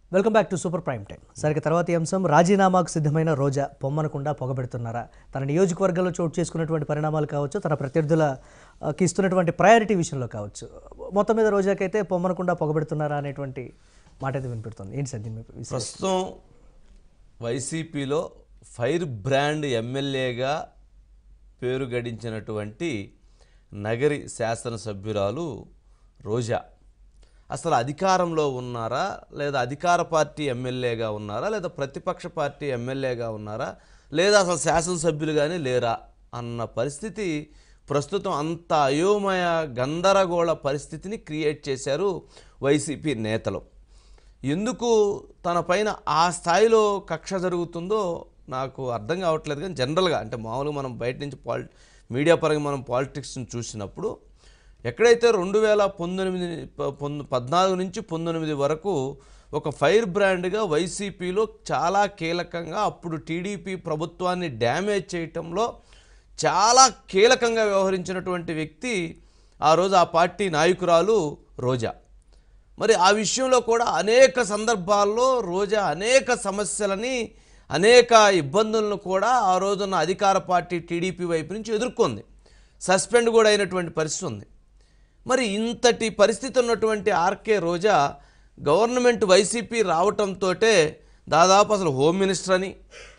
Welcome back to super prime time సరిగ్గా తర్వాతి అంశం రాజీనామాకు సిద్ధమైన రోజా పొమ్మనకుండా పొగబెడుతున్నారా తన నియోజకవర్గంలో చోటు చేసుకున్నటువంటి పరిణామాలు కావచ్చు తన ప్రత్యర్థులకి ఇస్తున్నటువంటి ప్రయారిటీ విషయంలో కావచ్చు మొత్తం మీద రోజాకైతే పొమ్మనకుండా పొగబెడుతున్నారా అనేటువంటి మాట అయితే వినిపెడుతుంది ఏంటి సార్ దీని మీద విశ్లేషణ? ప్రస్తుతం వైసీపీలో ఫైర్ బ్రాండ్ ఎమ్మెల్యేగా పేరు గడించినటువంటి నగరి శాసనసభ్యురాలు రోజా అసలు అధికారంలో ఉన్నారా లేదా అధికార పార్టీ ఎమ్మెల్యేగా ఉన్నారా లేదా ప్రతిపక్ష పార్టీ ఎమ్మెల్యేగా ఉన్నారా లేదా అసలు శాసనసభ్యులుగానే లేరా అన్న పరిస్థితి ప్రస్తుతం అంత అయోమయ గందరగోళ పరిస్థితిని క్రియేట్ చేశారు వైసీపీ నేతలు ఎందుకు తన పైన ఆ స్థాయిలో కక్ష జరుగుతుందో నాకు అర్థం కావట్లేదు కానీ జనరల్గా అంటే మామూలుగా మనం బయట నుంచి పాలి మీడియా పరంగా మనం పాలిటిక్స్ని చూసినప్పుడు ఎక్కడైతే రెండు వేల పంతొమ్మిది ప- పొంద పద్నాలుగు నుంచి పంతొమ్మిది వరకు ఒక ఫైర్ బ్రాండ్గా వైసీపీలో చాలా కీలకంగా అప్పుడు టీడీపీ ప్రభుత్వాన్ని డ్యామేజ్ చేయటంలో చాలా కీలకంగా వ్యవహరించినటువంటి వ్యక్తి ఆ రోజు ఆ పార్టీ నాయకురాలు రోజా మరి ఆ విషయంలో కూడా అనేక సందర్భాల్లో రోజా అనేక సమస్యలని అనేక ఇబ్బందులను కూడా ఆ రోజున్న అధికార పార్టీ టీడీపీ వైపు నుంచి ఎదుర్కొంది సస్పెండ్ కూడా అయినటువంటి పరిస్థితి ఉంది మరి ఇంతటి పరిస్థితి ఉన్నటువంటి ఆర్కే రోజా గవర్నమెంట్ వైసీపీ రావటంతో దాదాపు అసలు హోమ్ మినిస్టర్ అని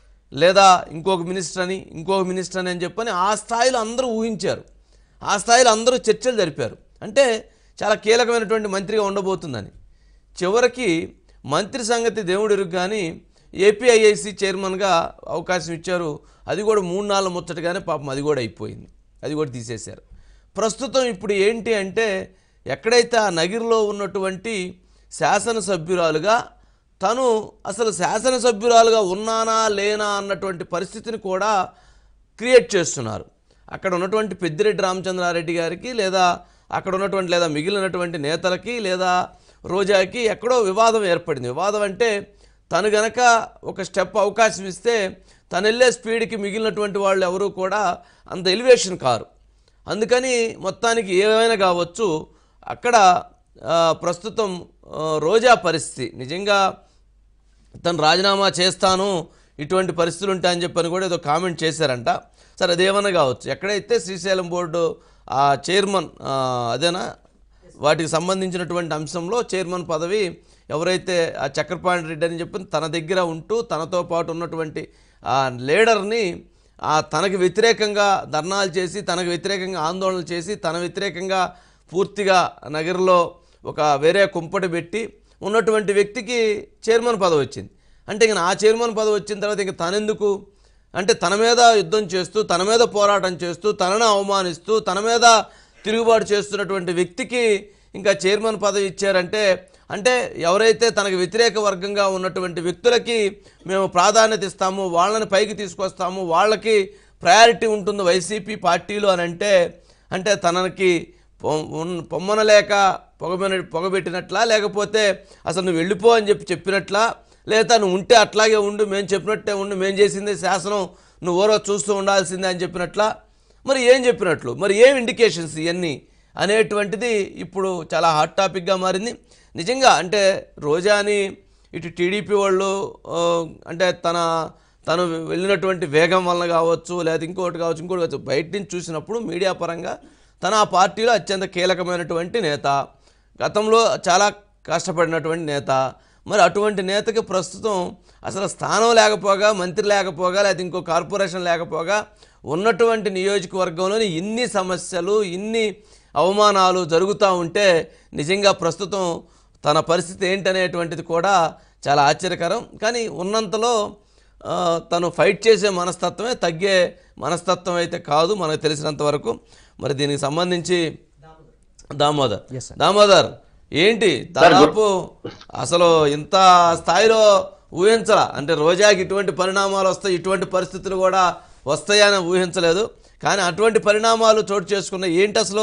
లేదా ఇంకొక మినిస్టర్ అని ఇంకొక మినిస్టర్ అని అని చెప్పని ఆ స్థాయిలో అందరూ ఊహించారు ఆ స్థాయిలో అందరూ చర్చలు జరిపారు అంటే చాలా కీలకమైనటువంటి మంత్రిగా ఉండబోతుందని చివరికి మంత్రి సంగతి దేవుడు ఎరుగు కానీ ఏపీఐఐసి చైర్మన్గా అవకాశం ఇచ్చారు అది కూడా మూడు నాలుగు ముచ్చటగానే పాపం అది కూడా అయిపోయింది అది కూడా తీసేశారు ప్రస్తుతం ఇప్పుడు ఏంటి అంటే ఎక్కడైతే ఆ నగిరిలో ఉన్నటువంటి శాసనసభ్యురాలుగా తను అసలు శాసనసభ్యురాలుగా ఉన్నానా లేనా అన్నటువంటి పరిస్థితిని కూడా క్రియేట్ చేస్తున్నారు అక్కడ ఉన్నటువంటి పెద్దిరెడ్డి రామచంద్రారెడ్డి గారికి లేదా అక్కడ ఉన్నటువంటి లేదా మిగిలినటువంటి నేతలకి లేదా రోజాకి ఎక్కడో వివాదం ఏర్పడింది వివాదం అంటే తను గనక ఒక స్టెప్ అవకాశం ఇస్తే తను వెళ్ళే స్పీడ్కి మిగిలినటువంటి వాళ్ళు ఎవరు కూడా అంత ఎలివేషన్ కారు అందుకని మొత్తానికి ఏమైనా కావచ్చు అక్కడ ఆ, ప్రస్తుతం ఆ, రోజా పరిస్థితి నిజంగా తను రాజీనామా చేస్తాను ఇటువంటి పరిస్థితులు ఉంటాయని చెప్పని కూడా ఏదో కామెంట్ చేశారంట సరే అదేమన్నా కావచ్చు ఎక్కడైతే శ్రీశైలం బోర్డు ఆ చైర్మన్ ఆ, అదేనా వాటికి సంబంధించినటువంటి అంశంలో చైర్మన్ పదవి ఎవరైతే ఆ చక్రపాణి రెడ్డి అని చెప్పి తన దగ్గర ఉంటూ తనతో పాటు ఉన్నటువంటి ఆ లీడర్ని ఆ తనకు వ్యతిరేకంగా ధర్నాలు చేసి తనకు వ్యతిరేకంగా ఆందోళనలు చేసి తన వ్యతిరేకంగా పూర్తిగా నగరంలో ఒక వేరే కుంపటి పెట్టి ఉన్నటువంటి వ్యక్తికి చైర్మన్ పదవి వచ్చింది అంటే ఇంక ఆ చైర్మన్ పదవి వచ్చిన తర్వాత ఇంక తనెందుకు అంటే తన మీద యుద్ధం చేస్తూ తన మీద పోరాటం చేస్తూ తనను అవమానిస్తూ తన మీద తిరుగుబాటు చేస్తున్నటువంటి వ్యక్తికి ఇంకా చైర్మన్ పదవి ఇచ్చారంటే అంటే ఎవరైతే తనకు వ్యతిరేక వర్గంగా ఉన్నటువంటి వ్యక్తులకి మేము ప్రాధాన్యత ఇస్తాము వాళ్ళని పైకి తీసుకొస్తాము వాళ్ళకి ప్రయారిటీ ఉంటుంది వైసీపీ పార్టీలు అని అంటే అంటే తనకి పొ- ఉన్- పొమ్మనలేక పొగబెన పొగబెట్టినట్లా లేకపోతే అసలు నువ్వు వెళ్ళిపో అని చెప్పి చెప్పినట్లా లేదా నువ్వు ఉంటే అట్లాగే ఉండు మేము చెప్పినట్టే ఉండు మేము చేసిందే శాసనం నువ్వు ఓరో చూస్తూ ఉండాల్సిందే అని చెప్పినట్లా మరి ఏం చెప్పినట్లు మరి ఏం ఇండికేషన్స్ ఇవన్నీ అనేటువంటిది ఇప్పుడు చాలా హాట్ టాపిక్గా మారింది నిజంగా అంటే రోజాని ఇటు టీడీపీ వాళ్ళు ఆ, అంటే తన తను వెళ్ళినటువంటి వేగం వలన కావచ్చు లేదా ఇంకోటి కావచ్చు ఇంకోటి కావచ్చు బయట నుంచి చూసినప్పుడు మీడియా పరంగా తన ఆ పార్టీలో అత్యంత కీలకమైనటువంటి నేత గతంలో చాలా కష్టపడినటువంటి నేత మరి అటువంటి నేతకి ప్రస్తుతం అసలు స్థానం లేకపోగా మంత్రి లేకపోగా లేదా ఇంకో కార్పొరేషన్ లేకపోగా ఉన్నటువంటి నియోజకవర్గంలోని ఇన్ని సమస్యలు ఇన్ని అవమానాలు జరుగుతూ ఉంటే నిజంగా ప్రస్తుతం తన పరిస్థితి ఏంటనేటువంటిది కూడా చాలా ఆశ్చర్యకరం కానీ ఉన్నంతలో ఆ, తను ఫైట్ చేసే మనస్తత్వమే తగ్గే మనస్తత్వం అయితే కాదు మనకు తెలిసినంత వరకు మరి దీనికి సంబంధించి దామోదర్ Yes, sir. దామోదర్ ఏంటి దాదాపు అసలు ఇంత స్థాయిలో ఊహించరా అంటే రోజాకి ఇటువంటి పరిణామాలు వస్తాయి ఇటువంటి పరిస్థితులు కూడా వస్తాయని ఊహించలేదు కానీ అటువంటి పరిణామాలు చోటు చేసుకున్న ఏంటి అసలు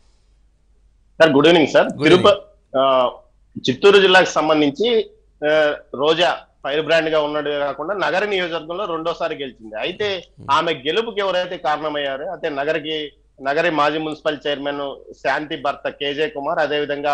sir good evening sir Good Tirupati Chittoor జిల్లాకు సంబంధించి ఆ, రోజా ఫైర్ బ్రాండ్ గా ఉన్నది కాకుండా నగర నియోజకవర్గంలో రెండోసారి గెలిచింది అయితే ఆమె గెలుపుకి ఎవరైతే కారణమయ్యారో అయితే నగరికి నగరి మాజీ మున్సిపల్ చైర్మన్ శాంతి భర్త కేజే కుమార్ అదే విధంగా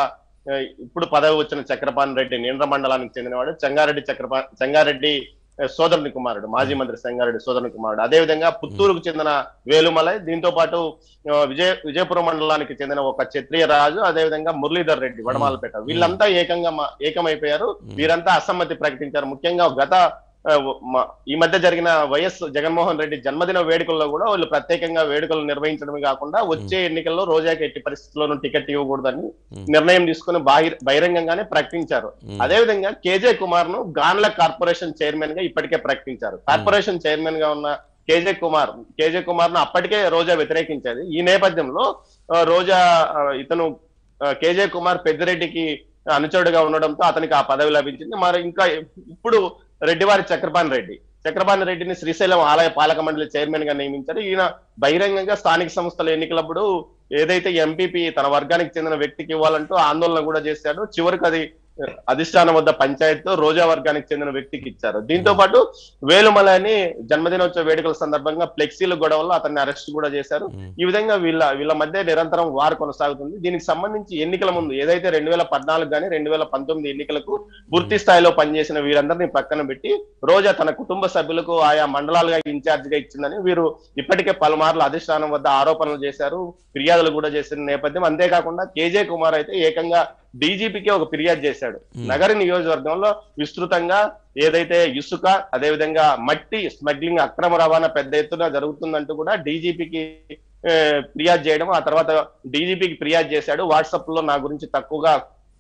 ఆ, ఇప్పుడు పదవి వచ్చిన చక్రపాణి రెడ్డి నిండ్ర మండలానికి చెందినవాడు చెంగారెడ్డి చక్రపా చెంగారెడ్డి ఆ, సోదరుని కుమారుడు మాజీ మంత్రి చెంగారెడ్డి సోదరుని కుమారుడు అదే విధంగా పుత్తూరుకు చెందిన వేలుమలై దీంతో పాటు ఆ, విజయ విజయపురం మండలానికి చెందిన ఒక క్షత్రియ రాజు అదే విధంగా మురళీధర్ రెడ్డి వడమాలపేట వీళ్ళంతా ఏకంగా మా- ఏకమైపోయారు వీరంతా అసమ్మతి ప్రకటించారు ముఖ్యంగా గత ఆ, మ- ఈ మధ్య జరిగిన వైఎస్ జగన్మోహన్ రెడ్డి జన్మదిన వేడుకల్లో కూడా వాళ్ళు ప్రత్యేకంగా వేడుకలు నిర్వహించడమే కాకుండా వచ్చే ఎన్నికల్లో రోజాకి ఎట్టి పరిస్థితుల్లోనూ టికెట్ ఇవ్వకూడదని నిర్ణయం తీసుకుని బాహిర్ బహిరంగంగానే ప్రకటించారు అదే విధంగా కేజే కుమార్ ను గాన్ల కార్పొరేషన్ చైర్మన్ గా ఇప్పటికే ప్రకటించారు కార్పొరేషన్ చైర్మన్ గా ఉన్న కేజే కుమార్ కేజే కుమార్ ను అప్పటికే రోజా వ్యతిరేకించేది ఈ నేపథ్యంలో ఆ, రోజా ఆ, ఇతను ఆ, కేజే కుమార్ పెద్దిరెడ్డికి అనుచరుడుగా ఉండడంతో అతనికి ఆ పదవి లభించింది మరి ఇంకా ఇప్పుడు రెడ్డివారి చక్రపాణి రెడ్డి చక్రపాణి రెడ్డిని శ్రీశైలం ఆలయ పాలక మండలి చైర్మన్ గా నియమించారు ఈయన బహిరంగంగా స్థానిక సంస్థల ఎన్నికలప్పుడు ఏదైతే ఎంపీపీ తన వర్గానికి చెందిన వ్యక్తికి ఇవ్వాలంటూ ఆందోళన కూడా చేశాడు చివరికి అది అధిష్టానం వద్ద పంచాయతీతో రోజా వర్గానికి చెందిన వ్యక్తికి ఇచ్చారు దీంతో పాటు వేలుమలని జన్మదినోత్సవ వేడుకల సందర్భంగా ఫ్లెక్సీల గొడవల్లో అతన్ని అరెస్ట్ కూడా చేశారు ఈ విధంగా వీళ్ళ వీళ్ళ మధ్య నిరంతరం వార్ కొనసాగుతుంది దీనికి సంబంధించి ఎన్నికల ముందు ఏదైతే రెండు వేల పద్నాలుగు కానీ రెండు వేల పంతొమ్మిది ఎన్నికలకు పూర్తి స్థాయిలో పనిచేసిన వీరందరినీ పక్కన పెట్టి రోజా తన కుటుంబ సభ్యులకు ఆయా మండలాలుగా ఇన్ఛార్జ్ గా ఇచ్చిందని వీరు ఇప్పటికే పలుమార్లు అధిష్టానం వద్ద ఆరోపణలు చేశారు ఫిర్యాదులు కూడా చేసిన నేపథ్యం అంతేకాకుండా కేజే కుమార్ అయితే ఏకంగా డీజీపీకి ఒక ఫిర్యాదు చేశాడు నగరి నియోజకవర్గంలో విస్తృతంగా ఏదైతే ఇసుక అదేవిధంగా మట్టి స్మగ్లింగ్ అక్రమ రవాణా పెద్ద ఎత్తున జరుగుతుందంటూ కూడా డీజీపీకి ఫిర్యాదు చేయడం ఆ తర్వాత డీజీపీకి ఫిర్యాదు చేశాడు వాట్సాప్ లో నా గురించి తక్కువగా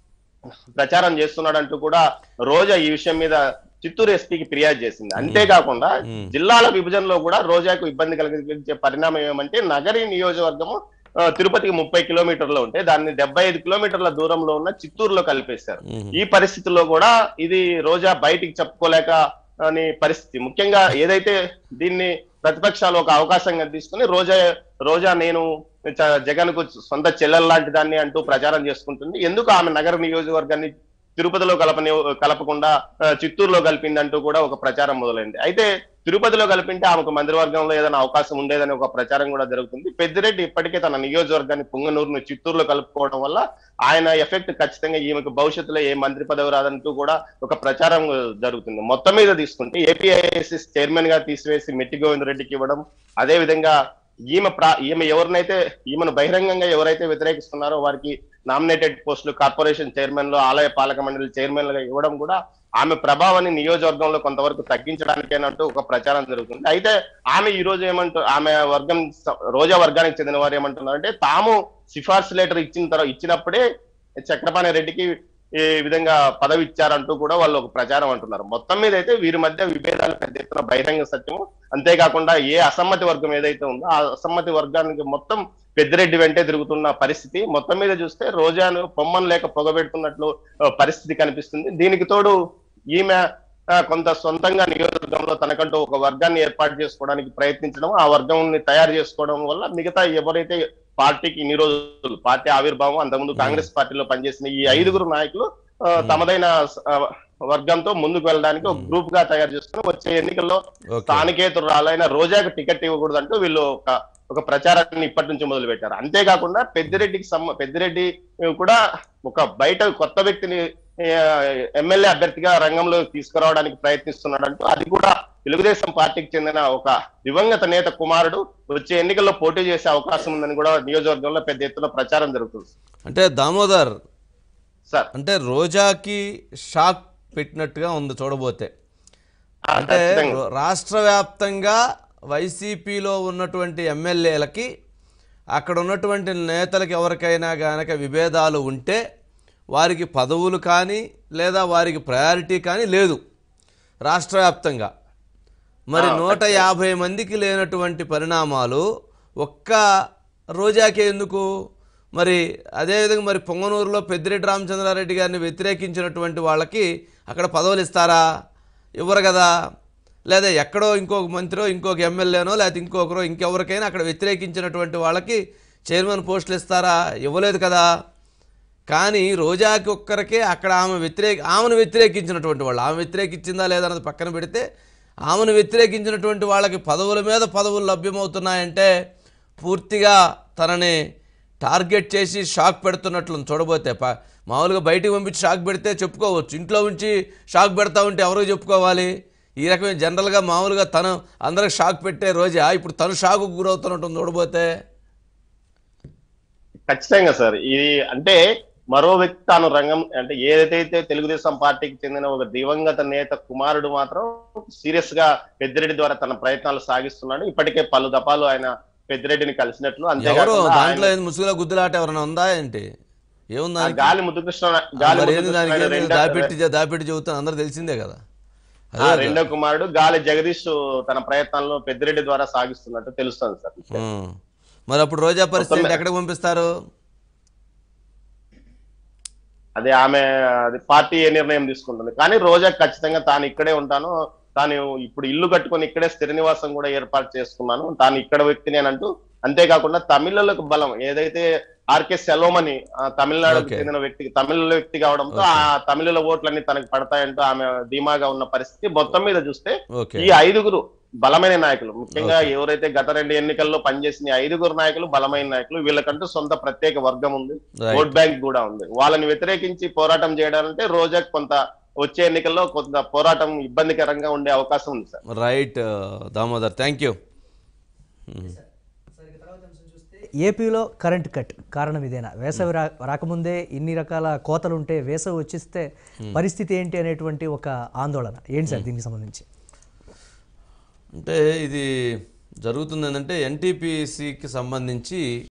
ప్రచారం చేస్తున్నాడంటూ కూడా రోజా ఈ విషయం మీద చిత్తూరు ఎస్పీకి ఫిర్యాదు చేసింది అంతేకాకుండా మ్మ్. జిల్లాల విభజనలో కూడా రోజాకు ఇబ్బంది కలిగించే పరిణామం ఏమంటే నగరి నియోజకవర్గము ఆ, తిరుపతికి ముప్పై కిలోమీటర్లు ఉంటే దాన్ని డెబ్బై ఐదు కిలోమీటర్ల దూరంలో ఉన్న చిత్తూరులో కలిపేశారు మ్మ్. ఈ పరిస్థితుల్లో కూడా ఇది రోజా బయటికి చెప్పుకోలేక అని పరిస్థితి ముఖ్యంగా ఏదైతే దీన్ని ప్రతిపక్షాలు ఒక అవకాశంగా తీసుకుని రోజా రోజా నేను చ- జగన్ కు సొంత చెల్లెలు లాంటి దాన్ని అంటూ ప్రచారం చేసుకుంటుంది ఎందుకు ఆమె నగర నియోజకవర్గాన్ని తిరుపతిలో కలపని కలపకుండా ఆ, చిత్తూరులో కలిపిందంటూ కూడా ఒక ప్రచారం మొదలైంది అయితే తిరుపతిలో కలిపింటే ఆమెకు మంత్రివర్గంలో ఏదైనా అవకాశం ఉండేదని ఒక ప్రచారం కూడా జరుగుతుంది పెద్దిరెడ్డి ఇప్పటికే తన నియోజకవర్గాన్ని పుంగనూరును చిత్తూరులో కలుపుకోవడం వల్ల ఆయన ఎఫెక్ట్ ఖచ్చితంగా ఈమెకు భవిష్యత్తులో ఏ మంత్రి పదవి రాదంటూ కూడా ఒక ప్రచారం జరుగుతుంది మొత్తం మీద తీసుకుంటే ఏపీఐఎస్ఎస్ చైర్మన్ గా తీసివేసి మెట్టి గోవింద్ రెడ్డికి ఇవ్వడం అదే విధంగా ఈమె ప్రా ఈమె ఎవరినైతే ఈమెను బహిరంగంగా ఎవరైతే వ్యతిరేకిస్తున్నారో వారికి నామినేటెడ్ పోస్టులు కార్పొరేషన్ చైర్మన్ లో ఆలయ పాలక మండలి చైర్మన్ గా ఇవ్వడం కూడా ఆమె ప్రభావాన్ని నియోజకవర్గంలో కొంతవరకు తగ్గించడానికేనంటూ ఒక ప్రచారం జరుగుతుంది అయితే ఆమె ఈ రోజు ఏమంటూ ఆమె వర్గం స- రోజా వర్గానికి చెందిన వారు ఏమంటున్నారంటే తాము సిఫార్సు లెటర్ ఇచ్చిన తర్వాత ఇచ్చినప్పుడే చక్రపాణి రెడ్డికి ఈ విధంగా పదవి ఇచ్చారంటూ కూడా వాళ్ళు ఒక ప్రచారం అంటున్నారు మొత్తం మీద అయితే వీరి మధ్య విభేదాలు పెద్ద ఎత్తున బహిరంగ సత్యము అంతేకాకుండా ఏ అసమ్మతి వర్గం ఏదైతే ఉందో ఆ అసమ్మతి వర్గానికి మొత్తం పెద్దిరెడ్డి వెంటే తిరుగుతున్న పరిస్థితి మొత్తం మీద చూస్తే రోజాను పొమ్మను లేక పొగబెడుతున్నట్లు ఆ, పరిస్థితి కనిపిస్తుంది దీనికి తోడు ఈమె ఆ, కొంత సొంతంగా నియోజకవర్గంలో తనకంటూ ఒక వర్గాన్ని ఏర్పాటు చేసుకోవడానికి ప్రయత్నించడం ఆ వర్గాన్ని తయారు చేసుకోవడం వల్ల మిగతా ఎవరైతే పార్టీకి ఇన్ని రోజులు పార్టీ ఆవిర్భావం అంతకుముందు కాంగ్రెస్ పార్టీలో పనిచేసిన ఈ ఐదుగురు నాయకులు ఆ, తమదైన ఆ, వర్గంతో ముందుకు వెళ్ళడానికి ఒక గ్రూప్ గా తయారు చేసుకుని వచ్చే ఎన్నికల్లో ఓకే స్థానికేతరురాలైన రోజాకు టికెట్ ఇవ్వకూడదంటూ వీళ్ళు ఒక ఒక ప్రచారాన్ని ఇప్పటి నుంచి మొదలు పెట్టారు అంతేకాకుండా పెద్దిరెడ్డికి సమ్మ పెద్దిరెడ్డి కూడా ఒక బయట కొత్త వ్యక్తిని ఆ, ఎమ్మెల్యే అభ్యర్థిగా రంగంలో తీసుకురావడానికి ప్రయత్నిస్తున్నాడంటూ అది కూడా తెలుగుదేశం పార్టీకి చెందిన ఒక దివంగత నేత కుమారుడు వచ్చే ఎన్నికల్లో పోటీ చేసే అవకాశం ఉందని కూడా నియోజకవర్గంలో పెద్ద ఎత్తున ప్రచారం జరుగుతుంది అంటే దామోదర్ సార్ అంటే రోజాకి షాక్ పెట్టినట్టుగా ఉంది చూడబోతే ఆ, అంటే ఖచ్చితంగా. ర- రాష్ట్ర వ్యాప్తంగా వైసీపీలో ఉన్నటువంటి ఎమ్మెల్యేలకి అక్కడ ఉన్నటువంటి నేతలకి ఎవరికైనా గనక విభేదాలు ఉంటే వారికి పదవులు కానీ లేదా వారికి ప్రయారిటీ కానీ లేదు రాష్ట్ర వ్యాప్తంగా మరి ఆ, నూట యాభై మందికి లేనటువంటి పరిణామాలు ఒక్క రోజాకే ఎందుకు మరి అదేవిధంగా మరి పొంగనూరులో పెద్దిరెడ్డి రామచంద్రారెడ్డి గారిని వ్యతిరేకించినటువంటి వాళ్ళకి అక్కడ పదవులు ఇస్తారా ఇవ్వరు కదా లేదా ఎక్కడో ఇంకొక మంత్రో ఇంకొక ఎమ్మెల్యేనో లేకపోతే ఇంకొకరో ఇంకెవరికైనా అక్కడ వ్యతిరేకించినటువంటి వాళ్ళకి చైర్మన్ పోస్టులు ఇస్తారా ఇవ్వలేదు కదా కానీ రోజాకి ఒక్కరికే అక్కడ ఆమె వ్యతిరేక ఆమెను వ్యతిరేకించినటువంటి వాళ్ళు ఆమె వ్యతిరేకించిందా లేదా అన్నది పక్కన పెడితే ఆమెను వ్యతిరేకించినటువంటి వాళ్ళకి పదవుల మీద పదవులు లభ్యమవుతున్నాయంటే పూర్తిగా తనని టార్గెట్ చేసి షాక్ పెడుతున్నట్లు చూడబోతే ప మామూలుగా బయటికి పంపించి షాక్ పెడితే చెప్పుకోవచ్చు ఇంట్లో ఉంచి షాక్ పెడతా ఉంటే ఎవరికి చెప్పుకోవాలి ఈ రకమైన జనరల్గా మామూలుగా తను అందరికి షాక్ పెట్టే రోజా ఇప్పుడు తను షాకు గురవుతున్నట్టు చూడబోతే ఖచ్చితంగా సార్ ఇది అంటే మరో వ్యక్తి తాను రంగం అంటే ఏదైతే తెలుగుదేశం పార్టీకి చెందిన ఒక దివంగత నేత కుమారుడు మాత్రం సీరియస్ గా పెద్దిరెడ్డి ద్వారా తన ప్రయత్నాలు సాగిస్తున్నాడు ఇప్పటికే పలు దఫాలు ఆయన పెద్దిరెడ్డిని కలిసినట్లు ఎవరు అంతేకాకుండా దాంట్లో ఆయన- ఏంది ముసుగుల గుద్దులాట ఎవరైనా ఉందా ఏంటి ఏముందా ఆ గాలి ముద్దుకృష్ణ గాలి మరి ఏంది ముద్దుకృష్ణ దానికి ఏంది రెండో- దాపెట్టి దాపెట్టి చెబుతాను అందరూ తెలిసిందే కదా ఆ అదే కదా. రెండో కుమారుడు గాలి జగదీష్ తన ప్రయత్నాలను పెద్దిరెడ్డి ద్వారా సాగిస్తున్నట్టు తెలుస్తుంది సార్ ఉం. మరి అప్పుడు రోజా పరిస్థితి మొత్తం- ఎక్కడికి పంపిస్తారు అదే ఆమె అది పార్టీ ఏ నిర్ణయం తీసుకుంటుంది కానీ రోజా ఖచ్చితంగా తాను ఇక్కడే ఉంటాను తాను ఇప్పుడు ఇల్లు కట్టుకొని ఇక్కడే స్థిర నివాసం కూడా ఏర్పాటు చేసుకున్నాను తాను ఇక్కడ వ్యక్తిని అని అంటూ అంతేకాకుండా తమిళలకు బలం ఏదైతే ఆర్కే సెలోమని ఆ తమిళనాడుకు Okay. చెందిన వ్యక్తి తమిళ వ్యక్తి కావడంతో Okay. ఆ తమిళల ఓట్లన్నీ తనకు పడతాయంటూ ఆమె ధీమాగా ఉన్న పరిస్థితి మొత్తం మీద చూస్తే ఓకే ఈ ఐదుగురు బలమైన నాయకులు ముఖ్యంగా Okay. ఎవరైతే గత రెండు ఎన్నికల్లో పనిచేసిన ఈ ఐదుగురు నాయకులు బలమైన నాయకులు వీళ్ళకంటూ సొంత ప్రత్యేక వర్గం ఉంది రైట్ ఓట్ బ్యాంక్ కూడా ఉంది వాళ్ళని వ్యతిరేకించి పోరాటం చేయడాలంటే రోజా కొంత వచ్చే ఎన్నికల్లో కొంత పోరాటం ఇబ్బందికరంగా ఉండే అవకాశం ఉంది sir right Damodar thank you ఏపీలో కరెంట్ కట్ కారణం ఇదేనా వేసవి రా రాకముందే ఇన్ని రకాల కోతలు ఉంటే వేసవి వచ్చిస్తే పరిస్థితి ఏంటి అనేటువంటి ఒక ఆందోళన ఏంటి సార్ దీనికి సంబంధించి అంటే ఇది జరుగుతుంది ఏంటంటే ఎన్టీపీసీకి సంబంధించి